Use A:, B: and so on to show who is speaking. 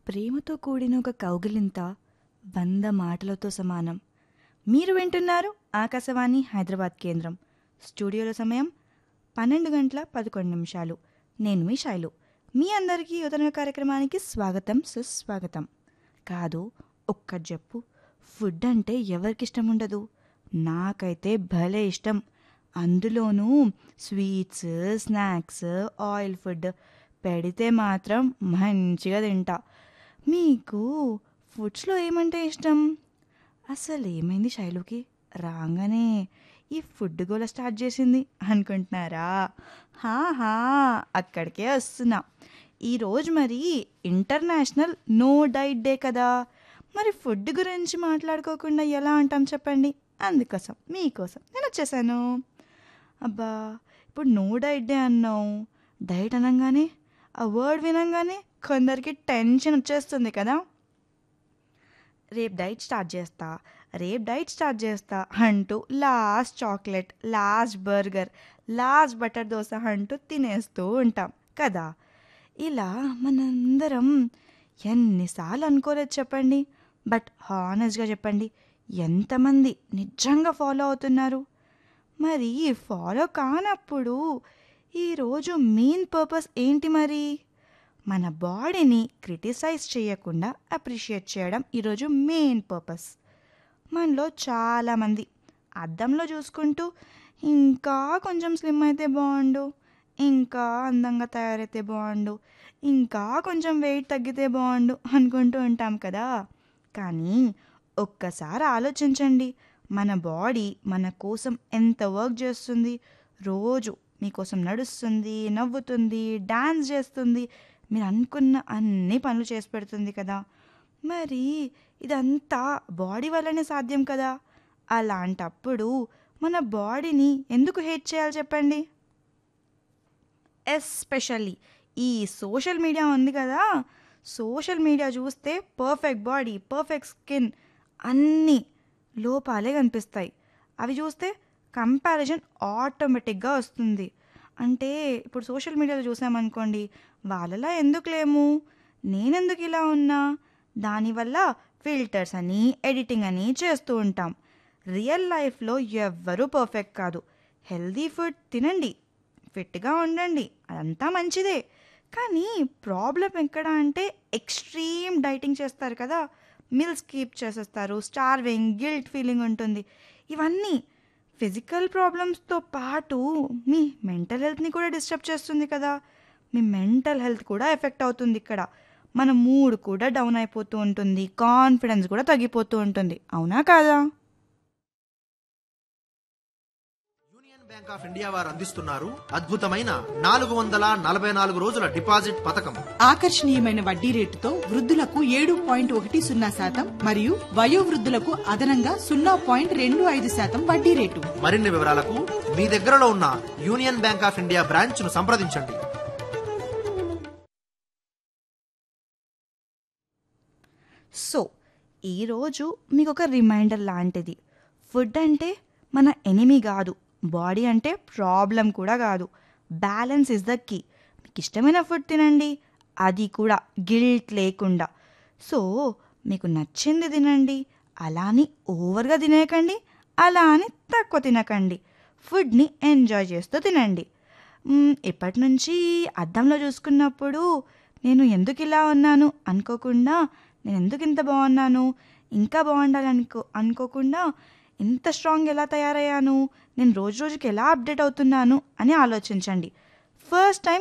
A: ప్రేమతో కూడిన ఒక కౌగిలింత వంద మాటలతో సమానం మీరు వింటున్నారు ఆకాశవాణి హైదరాబాద్ కేంద్రం స్టూడియోలో సమయం పన్నెండు గంటల పదకొండు నిమిషాలు నేను మీ శైలు మీ అందరికీ యువతన కార్యక్రమానికి స్వాగతం సుస్వాగతం కాదు ఒక్క చెప్పు ఫుడ్ అంటే ఎవరికి ఇష్టం ఉండదు నాకైతే భలే ఇష్టం అందులోనూ స్వీట్స్ స్నాక్స్ ఆయిల్ ఫుడ్ పెడితే మాత్రం మంచిగా తింటా మీకు ఫుడ్స్లో ఏమంటే ఇష్టం అసలు ఏమైంది శైలుకి రాగానే ఈ ఫుడ్ గోల స్టార్ట్ చేసింది అనుకుంటున్నారా హాహా అక్కడికే వస్తున్నా ఈరోజు మరి ఇంటర్నేషనల్ నో డైట్ డే కదా మరి ఫుడ్ గురించి మాట్లాడుకోకుండా ఎలా అంటాం చెప్పండి అందుకోసం మీకోసం నేను వచ్చేసాను అబ్బా ఇప్పుడు నో డైట్ డే అన్నావు డైట్ అనగానే ఆ వర్డ్ వినంగానే కొందరికి టెన్షన్ వచ్చేస్తుంది కదా రేపు డైట్ స్టార్ట్ చేస్తా రేపు డైట్ స్టార్ట్ చేస్తా అంటూ last chocolate last burger last butter dosa అంటూ తినేస్తూ ఉంటాం కదా ఇలా మనందరం ఎన్నిసార్లు అనుకోలేదు చెప్పండి బట్ హానెస్ట్గా చెప్పండి ఎంతమంది నిజంగా ఫాలో అవుతున్నారు మరి ఫాలో కానప్పుడు ఈరోజు మెయిన్ పర్పస్ ఏంటి మరి మన బాడీని క్రిటిసైజ్ చేయకుండా అప్రిషియేట్ చేయడం ఈరోజు మెయిన్ పర్పస్ మనలో చాలామంది అద్దంలో చూసుకుంటూ ఇంకా కొంచెం స్లిమ్ అయితే బాగుండు ఇంకా అందంగా తయారైతే బాగుండు ఇంకా కొంచెం వెయిట్ తగ్గితే బాగుండు అనుకుంటూ ఉంటాం కదా కానీ ఒక్కసారి ఆలోచించండి మన బాడీ మన కోసం ఎంత వర్క్ చేస్తుంది రోజు మీకోసం నడుస్తుంది నవ్వుతుంది డాన్స్ చేస్తుంది మీరు అనుకున్న అన్ని పనులు చేసి పెడుతుంది కదా మరి ఇదంతా బాడీ వల్లనే సాధ్యం కదా అలాంటప్పుడు మన బాడీని ఎందుకు హేట్ చేయాలి చెప్పండి ఎస్పెషల్లీ ఈ సోషల్ మీడియా ఉంది కదా సోషల్ మీడియా చూస్తే పర్ఫెక్ట్ బాడీ పర్ఫెక్ట్ స్కిన్ అన్నీ లోపాలే కనిపిస్తాయి అవి చూస్తే కంపారిజన్ ఆటోమేటిక్గా వస్తుంది అంటే ఇప్పుడు సోషల్ మీడియాలో చూసామనుకోండి వాళ్ళలా ఎందుకు లేము నేనెందుకు ఇలా ఉన్నా దానివల్ల ఫిల్టర్స్ అని ఎడిటింగ్ అని చేస్తూ ఉంటాం రియల్ లైఫ్లో ఎవ్వరూ పర్ఫెక్ట్ కాదు హెల్దీ ఫుడ్ తినండి ఫిట్గా ఉండండి అదంతా మంచిదే కానీ ప్రాబ్లం ఎక్కడ అంటే ఎక్స్ట్రీమ్ డైటింగ్ చేస్తారు కదా మిల్స్ కీప్ చేసేస్తారు స్టార్వింగ్ గిల్ట్ ఫీలింగ్ ఉంటుంది ఇవన్నీ ఫిజికల్ ప్రాబ్లమ్స్తో పాటు మీ మెంటల్ హెల్త్ని కూడా డిస్టర్బ్ చేస్తుంది కదా మీ మెంటల్ హెల్త్ కూడా ఎఫెక్ట్ అవుతుంది ఇక్కడ మన మూడ్ కూడా డౌన్ అయిపోతూ ఉంటుంది కాన్ఫిడెన్స్ కూడా తగ్గిపోతూ ఉంటుంది అవునా కాదా
B: యూనియన్ బ్యాంక్ ఆఫ్ ఇండియా వారు అందిస్తున్నారు అద్భుతమైన నాలుగు వందల నలభై నాలుగు రోజుల డిపాజిట్ పథకం
C: ఆకర్షణీయమైన వడ్డీ రేటుతో వృద్ధులకు ఏడు పాయింట్ ఒకటి సున్నా శాతం మరియు వయోవృద్ధులకు అదనంగా సున్నా పాయింట్ రెండు ఐదు శాతం వడ్డీ రేటు
B: మరిన్ని వివరాలకు మీ దగ్గరలో ఉన్న Union Bank of India branch ను సంప్రదించండి
A: సో ఈరోజు మీకు ఒక రిమైండర్ లాంటిది ఫుడ్ అంటే మన ఎనిమి కాదు బాడీ అంటే ప్రాబ్లం కూడా కాదు బ్యాలెన్స్ ఇస్ ద కీ మీకు ఇష్టమైన ఫుడ్ తినండి అది కూడా గిల్ట్ లేకుండా సో మీకు నచ్చింది తినండి అలా అని ఓవర్గా తినేయకండి అలా అని తక్కువ తినకండి ఫుడ్ని ఎంజాయ్ చేస్తూ తినండి మ్మ్, ఇప్పటి నుంచి అద్దంలో చూసుకున్నప్పుడు నేను ఎందుకు ఇలా ఉన్నాను అనుకోకుండా నేను ఎందుకు ఇంత బాగున్నాను ఇంకా బాగుండాలి అనుకో అనుకోకుండా ఇంత స్ట్రాంగ్ ఎలా తయారయ్యాను నేను రోజు రోజుకి ఎలా అప్డేట్ అవుతున్నాను అని ఆలోచించండి ఫస్ట్ టైం